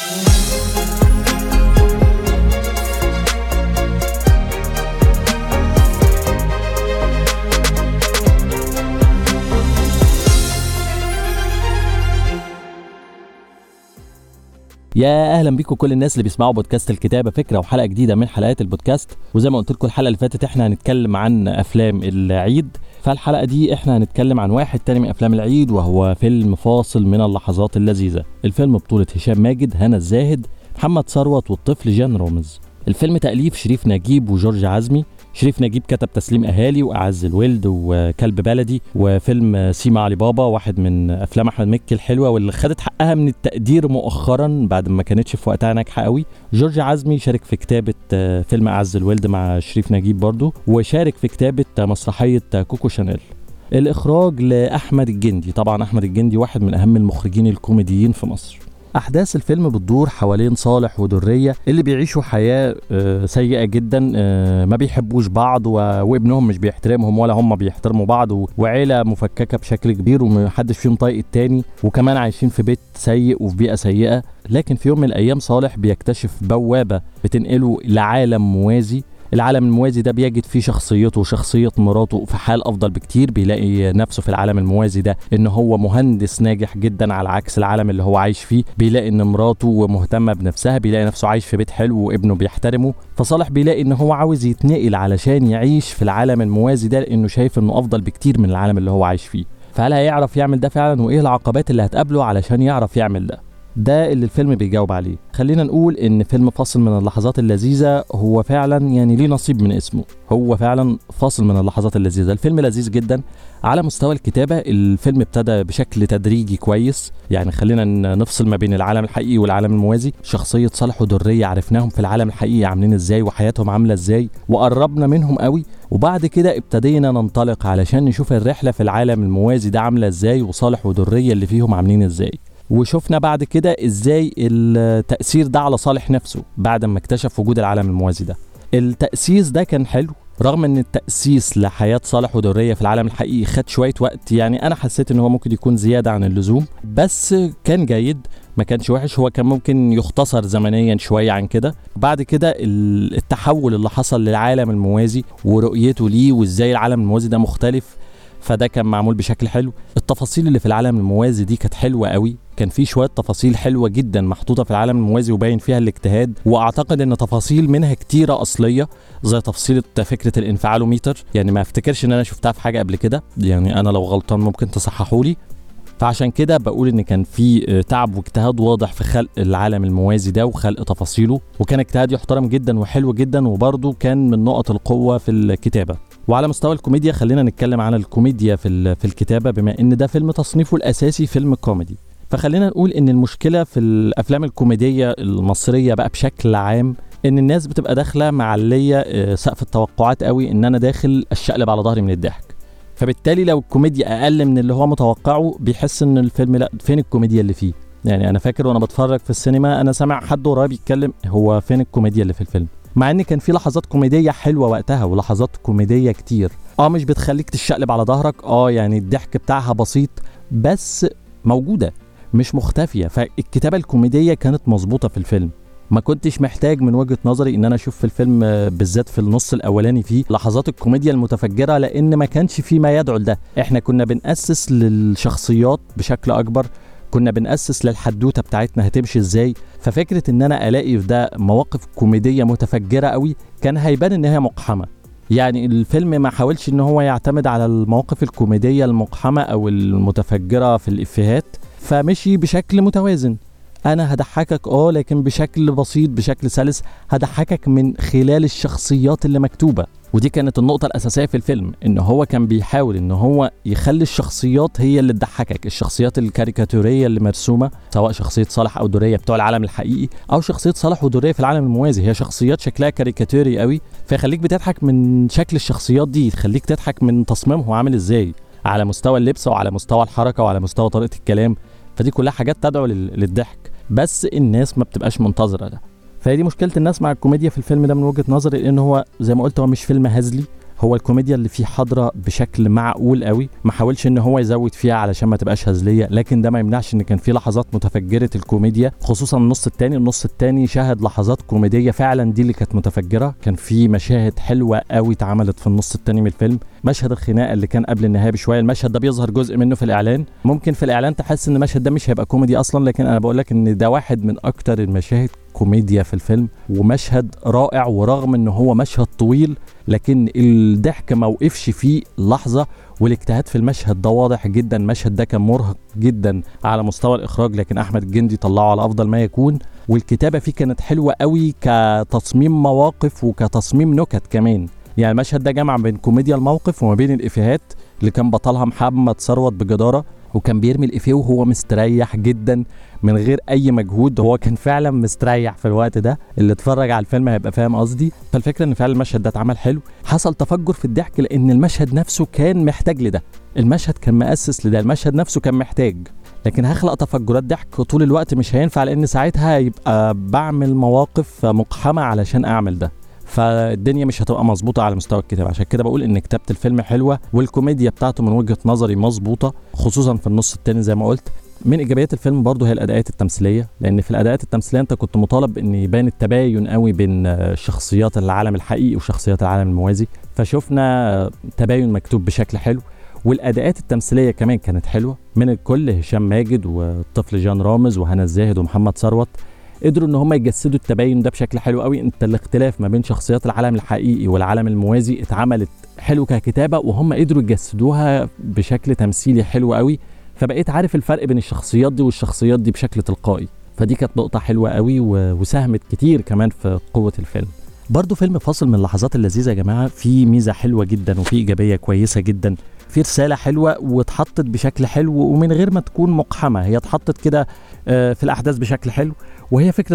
يا اهلا بيكم كل الناس اللي بيسمعوا بودكاست الكتابه فكره وحلقه جديده من حلقات البودكاست وزي ما قلت لكم الحلقه اللي فاتت احنا هنتكلم عن افلام العيد فالحلقه دي احنا هنتكلم عن واحد تاني من افلام العيد وهو فيلم فاصل من اللحظات اللذيذه الفيلم بطوله هشام ماجد هنا الزاهد محمد ثروت والطفل جان رومز الفيلم تأليف شريف نجيب وجورج عزمي شريف نجيب كتب تسليم اهالي واعز الولد وكلب بلدي وفيلم سيما علي بابا واحد من افلام احمد مكي الحلوه واللي خدت حقها من التقدير مؤخرا بعد ما كانتش في وقتها ناجحه قوي جورج عزمي شارك في كتابه فيلم اعز الولد مع شريف نجيب برضو وشارك في كتابه مسرحيه كوكو شانيل الاخراج لاحمد الجندي طبعا احمد الجندي واحد من اهم المخرجين الكوميديين في مصر احداث الفيلم بتدور حوالين صالح ودريه اللي بيعيشوا حياه سيئه جدا ما بيحبوش بعض وابنهم مش بيحترمهم ولا هم بيحترموا بعض وعيله مفككه بشكل كبير ومحدش فيهم طايق التاني وكمان عايشين في بيت سيء وفي بيئه سيئه لكن في يوم من الايام صالح بيكتشف بوابه بتنقله لعالم موازي العالم الموازي ده بيجد فيه شخصيته وشخصية مراته في حال أفضل بكتير بيلاقي نفسه في العالم الموازي ده إن هو مهندس ناجح جدا على عكس العالم اللي هو عايش فيه بيلاقي إن مراته مهتمة بنفسها بيلاقي نفسه عايش في بيت حلو وابنه بيحترمه فصالح بيلاقي إن هو عاوز يتنقل علشان يعيش في العالم الموازي ده لأنه شايف إنه أفضل بكتير من العالم اللي هو عايش فيه فهل هيعرف يعمل ده فعلا وإيه العقبات اللي هتقابله علشان يعرف يعمل ده ده اللي الفيلم بيجاوب عليه خلينا نقول ان فيلم فاصل من اللحظات اللذيذه هو فعلا يعني ليه نصيب من اسمه هو فعلا فاصل من اللحظات اللذيذه الفيلم لذيذ جدا على مستوى الكتابه الفيلم ابتدى بشكل تدريجي كويس يعني خلينا نفصل ما بين العالم الحقيقي والعالم الموازي شخصيه صالح ودريه عرفناهم في العالم الحقيقي عاملين ازاي وحياتهم عامله ازاي وقربنا منهم قوي وبعد كده ابتدينا ننطلق علشان نشوف الرحله في العالم الموازي ده عامله ازاي وصالح ودريه اللي فيهم عاملين ازاي وشفنا بعد كده ازاي التأثير ده على صالح نفسه بعد ما اكتشف وجود العالم الموازي ده التأسيس ده كان حلو رغم ان التأسيس لحياة صالح ودرية في العالم الحقيقي خد شوية وقت يعني انا حسيت ان هو ممكن يكون زيادة عن اللزوم بس كان جيد ما كانش وحش هو كان ممكن يختصر زمنيا شوية عن كده بعد كده التحول اللي حصل للعالم الموازي ورؤيته ليه وازاي العالم الموازي ده مختلف فده كان معمول بشكل حلو التفاصيل اللي في العالم الموازي دي كانت حلوه قوي كان في شويه تفاصيل حلوه جدا محطوطه في العالم الموازي وباين فيها الاجتهاد واعتقد ان تفاصيل منها كتيره اصليه زي تفصيله فكره الانفعالوميتر يعني ما افتكرش ان انا شفتها في حاجه قبل كده يعني انا لو غلطان ممكن تصححوا لي فعشان كده بقول ان كان في تعب واجتهاد واضح في خلق العالم الموازي ده وخلق تفاصيله وكان اجتهاد يحترم جدا وحلو جدا وبرده كان من نقط القوه في الكتابه وعلى مستوى الكوميديا خلينا نتكلم عن الكوميديا في في الكتابه بما ان ده فيلم تصنيفه الاساسي فيلم كوميدي فخلينا نقول ان المشكله في الافلام الكوميديه المصريه بقى بشكل عام ان الناس بتبقى داخله معليه سقف التوقعات قوي ان انا داخل الشقلب على ظهري من الضحك فبالتالي لو الكوميديا اقل من اللي هو متوقعه بيحس ان الفيلم لا فين الكوميديا اللي فيه يعني انا فاكر وانا بتفرج في السينما انا سامع حد ورايا بيتكلم هو فين الكوميديا اللي في الفيلم مع ان كان في لحظات كوميديه حلوه وقتها ولحظات كوميديه كتير اه مش بتخليك تشقلب على ظهرك اه يعني الضحك بتاعها بسيط بس موجوده مش مختفيه فالكتابه الكوميديه كانت مظبوطه في الفيلم ما كنتش محتاج من وجهه نظري ان انا اشوف في الفيلم بالذات في النص الاولاني فيه لحظات الكوميديا المتفجره لان ما كانش فيه ما يدعو لده احنا كنا بناسس للشخصيات بشكل اكبر كنا بنأسس للحدوتة بتاعتنا هتمشي ازاي ففكرة ان انا الاقي في ده مواقف كوميدية متفجرة قوي كان هيبان ان هي مقحمة يعني الفيلم ما حاولش ان هو يعتمد على المواقف الكوميدية المقحمة او المتفجرة في الافيهات فمشي بشكل متوازن انا هضحكك اه لكن بشكل بسيط بشكل سلس هضحكك من خلال الشخصيات اللي مكتوبه ودي كانت النقطة الأساسية في الفيلم إن هو كان بيحاول إن هو يخلي الشخصيات هي اللي تضحكك الشخصيات الكاريكاتورية اللي مرسومة سواء شخصية صالح أو درية بتوع العالم الحقيقي أو شخصية صالح ودرية في العالم الموازي هي شخصيات شكلها كاريكاتوري قوي فيخليك بتضحك من شكل الشخصيات دي تخليك تضحك من تصميمه عامل إزاي على مستوى اللبس وعلى مستوى الحركة وعلى مستوى طريقة الكلام فدي كلها حاجات تدعو للضحك بس الناس ما بتبقاش منتظرة ده فهي دي مشكله الناس مع الكوميديا في الفيلم ده من وجهه نظري لان هو زي ما قلت هو مش فيلم هزلي هو الكوميديا اللي فيه حاضره بشكل معقول قوي ما حاولش ان هو يزود فيها علشان ما تبقاش هزليه لكن ده ما يمنعش ان كان في لحظات متفجره الكوميديا خصوصا النص الثاني النص الثاني شهد لحظات كوميديه فعلا دي اللي كانت متفجره كان في مشاهد حلوه قوي اتعملت في النص الثاني من الفيلم مشهد الخناقه اللي كان قبل النهايه بشويه المشهد ده بيظهر جزء منه في الاعلان ممكن في الاعلان تحس ان المشهد ده مش هيبقى كوميدي اصلا لكن انا بقول لك ان ده واحد من اكتر المشاهد كوميديا في الفيلم ومشهد رائع ورغم ان هو مشهد طويل لكن الضحك ما وقفش فيه لحظه والاجتهاد في المشهد ده واضح جدا المشهد ده كان مرهق جدا على مستوى الاخراج لكن احمد الجندي طلعه على افضل ما يكون والكتابه فيه كانت حلوه قوي كتصميم مواقف وكتصميم نكت كمان يعني المشهد ده جمع بين كوميديا الموقف وما بين الافيهات اللي كان بطلها محمد ثروت بجداره وكان بيرمي الافيه وهو مستريح جدا من غير اي مجهود هو كان فعلا مستريح في الوقت ده اللي اتفرج على الفيلم هيبقى فاهم قصدي فالفكره ان فعلا المشهد ده اتعمل حلو حصل تفجر في الضحك لان المشهد نفسه كان محتاج لده المشهد كان مؤسس لده المشهد نفسه كان محتاج لكن هخلق تفجرات ضحك طول الوقت مش هينفع لان ساعتها يبقى بعمل مواقف مقحمه علشان اعمل ده فالدنيا مش هتبقى مظبوطه على مستوى الكتابه عشان كده بقول ان كتابه الفيلم حلوه والكوميديا بتاعته من وجهه نظري مظبوطه خصوصا في النص التاني زي ما قلت من ايجابيات الفيلم برضه هي الاداءات التمثيليه لان في الاداءات التمثيليه انت كنت مطالب ان يبان التباين قوي بين شخصيات العالم الحقيقي وشخصيات العالم الموازي فشفنا تباين مكتوب بشكل حلو والاداءات التمثيليه كمان كانت حلوه من الكل هشام ماجد والطفل جان رامز وهنا الزاهد ومحمد ثروت قدروا ان هم يجسدوا التباين ده بشكل حلو قوي انت الاختلاف ما بين شخصيات العالم الحقيقي والعالم الموازي اتعملت حلو ككتابه وهم قدروا يجسدوها بشكل تمثيلي حلو قوي فبقيت عارف الفرق بين الشخصيات دي والشخصيات دي بشكل تلقائي فدي كانت نقطه حلوه قوي وساهمت كتير كمان في قوه الفيلم برضه فيلم فاصل من اللحظات اللذيذه يا جماعه في ميزه حلوه جدا وفي ايجابيه كويسه جدا في رساله حلوه واتحطت بشكل حلو ومن غير ما تكون مقحمه هي اتحطت كده في الاحداث بشكل حلو وهي فكره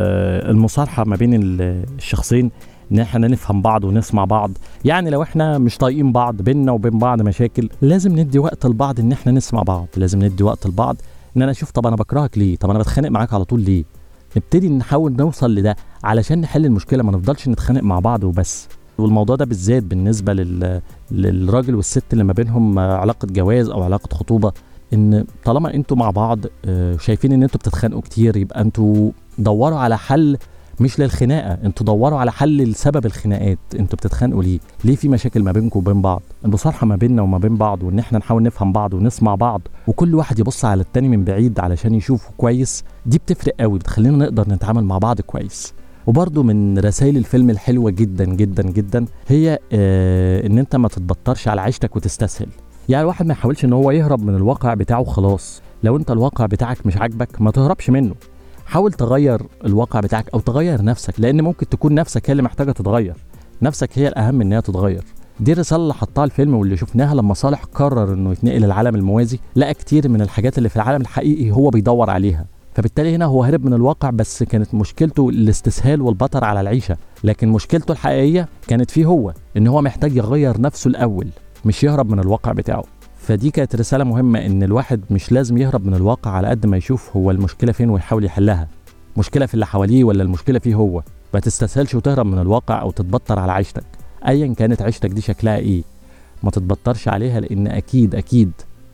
المصارحه ما بين الشخصين ان احنا نفهم بعض ونسمع بعض يعني لو احنا مش طايقين بعض بينا وبين بعض مشاكل لازم ندي وقت لبعض ان احنا نسمع بعض لازم ندي وقت لبعض ان انا اشوف طب انا بكرهك ليه طب انا بتخانق معاك على طول ليه نبتدي نحاول نوصل لده علشان نحل المشكله ما نفضلش نتخانق مع بعض وبس والموضوع ده بالذات بالنسبه لل... للراجل والست اللي ما بينهم علاقه جواز او علاقه خطوبه ان طالما انتوا مع بعض شايفين ان انتوا بتتخانقوا كتير يبقى انتوا دوروا على حل مش للخناقه انتوا دوروا على حل لسبب الخناقات انتوا بتتخانقوا ليه ليه في مشاكل ما بينكم وبين بعض المصالحه ما بيننا وما بين بعض وان احنا نحاول نفهم بعض ونسمع بعض وكل واحد يبص على التاني من بعيد علشان يشوفه كويس دي بتفرق قوي بتخلينا نقدر نتعامل مع بعض كويس وبرضه من رسائل الفيلم الحلوه جدا جدا جدا هي آه ان انت ما تتبطرش على عيشتك وتستسهل يعني الواحد ما يحاولش ان هو يهرب من الواقع بتاعه خلاص لو انت الواقع بتاعك مش عاجبك ما تهربش منه حاول تغير الواقع بتاعك او تغير نفسك لان ممكن تكون نفسك هي اللي محتاجه تتغير نفسك هي الاهم ان هي تتغير دي الرساله اللي حطها الفيلم واللي شفناها لما صالح قرر انه يتنقل العالم الموازي لقى كتير من الحاجات اللي في العالم الحقيقي هو بيدور عليها فبالتالي هنا هو هرب من الواقع بس كانت مشكلته الاستسهال والبطر على العيشه لكن مشكلته الحقيقيه كانت فيه هو ان هو محتاج يغير نفسه الاول مش يهرب من الواقع بتاعه فدي كانت رساله مهمه ان الواحد مش لازم يهرب من الواقع على قد ما يشوف هو المشكله فين ويحاول يحلها مشكله في اللي حواليه ولا المشكله فيه هو ما تستسهلش وتهرب من الواقع او تتبطر على عيشتك ايا كانت عيشتك دي شكلها ايه ما تتبطرش عليها لان اكيد اكيد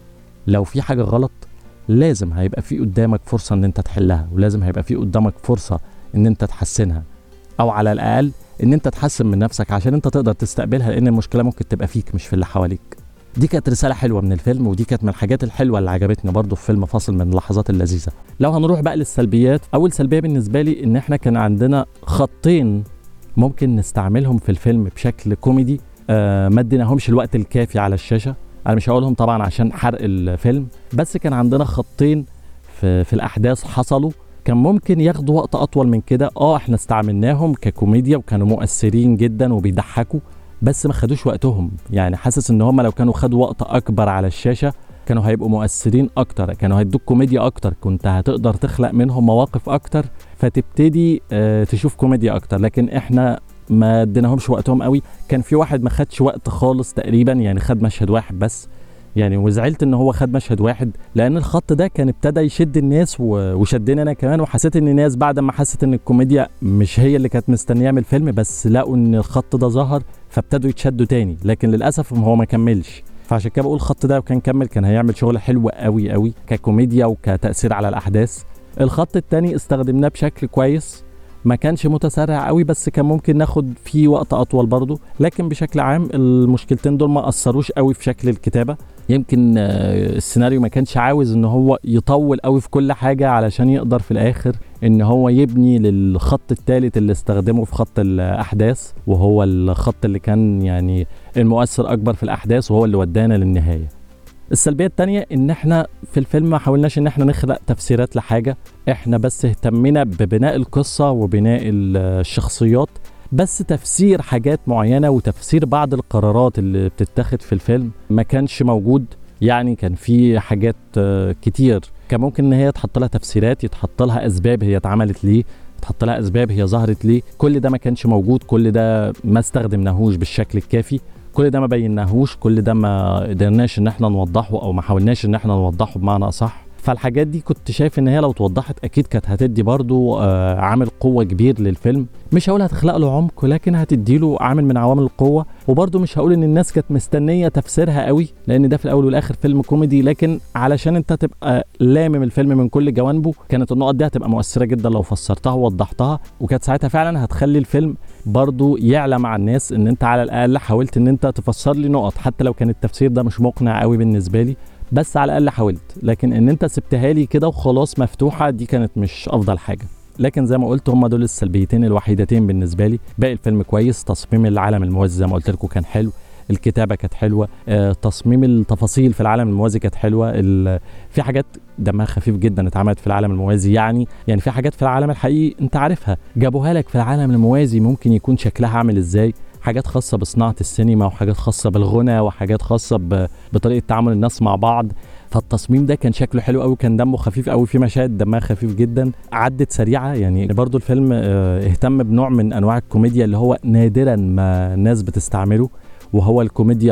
لو في حاجه غلط لازم هيبقى في قدامك فرصه ان انت تحلها ولازم هيبقى في قدامك فرصه ان انت تحسنها او على الاقل ان انت تحسن من نفسك عشان انت تقدر تستقبلها لان المشكله ممكن تبقى فيك مش في اللي حواليك دي كانت رسالة حلوة من الفيلم ودي كانت من الحاجات الحلوة اللي عجبتني برضو في فيلم فاصل من اللحظات اللذيذة لو هنروح بقى للسلبيات أول سلبية بالنسبة لي إن إحنا كان عندنا خطين ممكن نستعملهم في الفيلم بشكل كوميدي آه ما اديناهمش الوقت الكافي على الشاشة أنا مش هقولهم طبعا عشان حرق الفيلم بس كان عندنا خطين في, في الأحداث حصلوا كان ممكن ياخدوا وقت أطول من كده اه احنا استعملناهم ككوميديا وكانوا مؤثرين جدا وبيضحكوا بس ما خدوش وقتهم يعني حاسس ان هم لو كانوا خدوا وقت اكبر على الشاشه كانوا هيبقوا مؤثرين اكتر كانوا هيدوك كوميديا اكتر كنت هتقدر تخلق منهم مواقف اكتر فتبتدي آه تشوف كوميديا اكتر لكن احنا ما اديناهمش وقتهم قوي كان في واحد ما خدش وقت خالص تقريبا يعني خد مشهد واحد بس يعني وزعلت ان هو خد مشهد واحد لان الخط ده كان ابتدى يشد الناس وشدني انا كمان وحسيت ان الناس بعد ما حست ان الكوميديا مش هي اللي كانت مستنيه من الفيلم بس لقوا ان الخط ده ظهر فابتدوا يتشدوا تاني لكن للاسف هو ما كملش فعشان كده بقول الخط ده لو كان كمل كان هيعمل شغل حلو قوي قوي ككوميديا وكتاثير على الاحداث الخط التاني استخدمناه بشكل كويس ما كانش متسرع قوي بس كان ممكن ناخد فيه وقت اطول برضه لكن بشكل عام المشكلتين دول ما اثروش قوي في شكل الكتابه يمكن السيناريو ما كانش عاوز ان هو يطول قوي في كل حاجه علشان يقدر في الاخر ان هو يبني للخط الثالث اللي استخدمه في خط الاحداث وهو الخط اللي كان يعني المؤثر اكبر في الاحداث وهو اللي ودانا للنهايه السلبيه الثانيه ان احنا في الفيلم ما حاولناش ان احنا نخلق تفسيرات لحاجه احنا بس اهتمينا ببناء القصه وبناء الشخصيات بس تفسير حاجات معينه وتفسير بعض القرارات اللي بتتاخد في الفيلم ما كانش موجود يعني كان في حاجات كتير كان ممكن ان هي تحط لها تفسيرات يتحط لها اسباب هي اتعملت ليه تحط لها اسباب هي ظهرت ليه كل ده ما كانش موجود كل ده ما استخدمناهوش بالشكل الكافي كل ده ما بيناهوش كل ده ما قدرناش ان احنا نوضحه او ما حاولناش ان احنا نوضحه بمعنى اصح فالحاجات دي كنت شايف ان هي لو توضحت اكيد كانت هتدي برضو آه عامل قوه كبير للفيلم مش هقول هتخلق له عمق لكن هتدي له عامل من عوامل القوه وبرضو مش هقول ان الناس كانت مستنيه تفسيرها قوي لان ده في الاول والاخر فيلم كوميدي لكن علشان انت تبقى لامم الفيلم من كل جوانبه كانت النقط دي هتبقى مؤثره جدا لو فسرتها ووضحتها وكانت ساعتها فعلا هتخلي الفيلم برضو يعلى مع الناس ان انت على الاقل حاولت ان انت تفسر لي نقط حتى لو كان التفسير ده مش مقنع قوي بالنسبه لي بس على الاقل حاولت لكن ان انت سبتها لي كده وخلاص مفتوحه دي كانت مش افضل حاجه لكن زي ما قلت هم دول السلبيتين الوحيدتين بالنسبه لي باقي الفيلم كويس تصميم العالم الموازي زي ما قلت لكم كان حلو الكتابه كانت حلوه آه، تصميم التفاصيل في العالم الموازي كانت حلوه في حاجات دمها خفيف جدا اتعملت في العالم الموازي يعني يعني في حاجات في العالم الحقيقي انت عارفها جابوها لك في العالم الموازي ممكن يكون شكلها عامل ازاي حاجات خاصة بصناعة السينما وحاجات خاصة بالغنى وحاجات خاصة بطريقة تعامل الناس مع بعض فالتصميم ده كان شكله حلو قوي كان دمه خفيف قوي في مشاهد دمها خفيف جدا عدت سريعه يعني برضو الفيلم اهتم بنوع من انواع الكوميديا اللي هو نادرا ما الناس بتستعمله وهو الكوميديا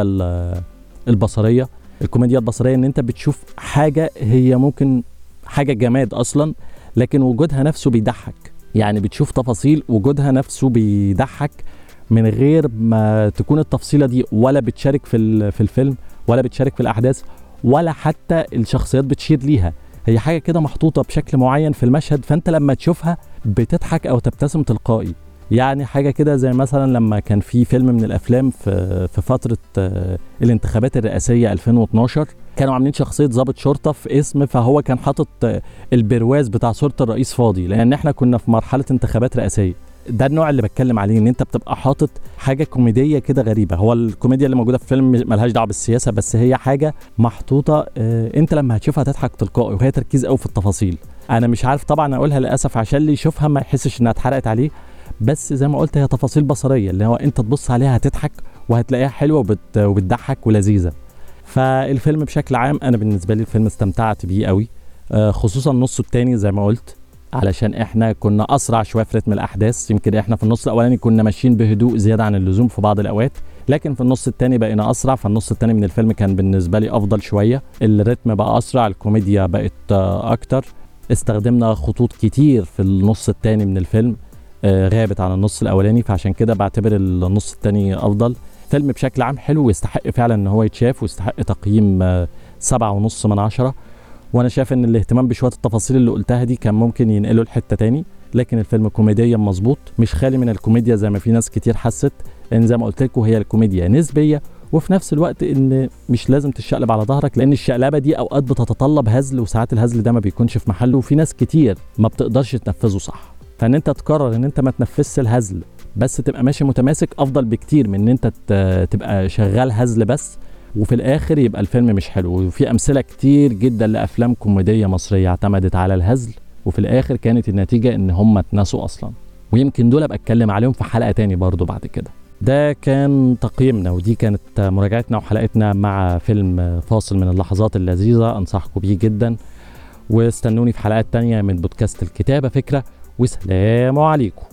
البصريه الكوميديا البصريه ان انت بتشوف حاجه هي ممكن حاجه جماد اصلا لكن وجودها نفسه بيضحك يعني بتشوف تفاصيل وجودها نفسه بيضحك من غير ما تكون التفصيله دي ولا بتشارك في في الفيلم ولا بتشارك في الاحداث ولا حتى الشخصيات بتشير ليها هي حاجه كده محطوطه بشكل معين في المشهد فانت لما تشوفها بتضحك او تبتسم تلقائي يعني حاجه كده زي مثلا لما كان في فيلم من الافلام في في فتره الانتخابات الرئاسيه 2012 كانوا عاملين شخصيه ضابط شرطه في اسم فهو كان حاطط البرواز بتاع صوره الرئيس فاضي لان احنا كنا في مرحله انتخابات رئاسيه ده النوع اللي بتكلم عليه ان انت بتبقى حاطط حاجه كوميديه كده غريبه هو الكوميديا اللي موجوده في الفيلم ملهاش دعوه بالسياسه بس هي حاجه محطوطه اه انت لما هتشوفها تضحك تلقائي وهي تركيز قوي في التفاصيل انا مش عارف طبعا اقولها للاسف عشان اللي يشوفها ما يحسش انها اتحرقت عليه بس زي ما قلت هي تفاصيل بصريه اللي هو انت تبص عليها هتضحك وهتلاقيها حلوه وبت وبتضحك ولذيذه فالفيلم بشكل عام انا بالنسبه لي الفيلم استمتعت بيه قوي اه خصوصا نصه التاني زي ما قلت علشان احنا كنا اسرع شويه في رتم الاحداث يمكن احنا في النص الاولاني كنا ماشيين بهدوء زياده عن اللزوم في بعض الاوقات لكن في النص الثاني بقينا اسرع فالنص الثاني من الفيلم كان بالنسبه لي افضل شويه الريتم بقى اسرع الكوميديا بقت اكتر استخدمنا خطوط كتير في النص الثاني من الفيلم غابت عن النص الاولاني فعشان كده بعتبر النص الثاني افضل فيلم بشكل عام حلو ويستحق فعلا ان هو يتشاف ويستحق تقييم سبعة ونص من عشرة وانا شايف ان الاهتمام بشويه التفاصيل اللي قلتها دي كان ممكن ينقله لحته تاني لكن الفيلم كوميديا مظبوط مش خالي من الكوميديا زي ما في ناس كتير حست لان زي ما قلت لكم هي الكوميديا نسبيه وفي نفس الوقت ان مش لازم تشقلب على ظهرك لان الشقلبه دي اوقات بتتطلب هزل وساعات الهزل ده ما بيكونش في محله وفي ناس كتير ما بتقدرش تنفذه صح فان انت تقرر ان انت ما تنفذش الهزل بس تبقى ماشي متماسك افضل بكتير من ان انت تبقى شغال هزل بس وفي الاخر يبقى الفيلم مش حلو وفي امثله كتير جدا لافلام كوميديه مصريه اعتمدت على الهزل وفي الاخر كانت النتيجه ان هم اتنسوا اصلا ويمكن دول ابقى اتكلم عليهم في حلقه تاني برضو بعد كده ده كان تقييمنا ودي كانت مراجعتنا وحلقتنا مع فيلم فاصل من اللحظات اللذيذه انصحكم بيه جدا واستنوني في حلقات تانية من بودكاست الكتابه فكره وسلام عليكم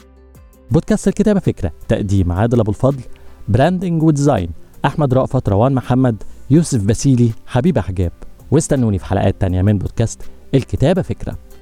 بودكاست الكتابه فكره تقديم عادل ابو الفضل براندنج وديزاين احمد رأفت روان محمد يوسف باسيلي حبيب حجاب واستنوني في حلقات تانية من بودكاست الكتابة فكرة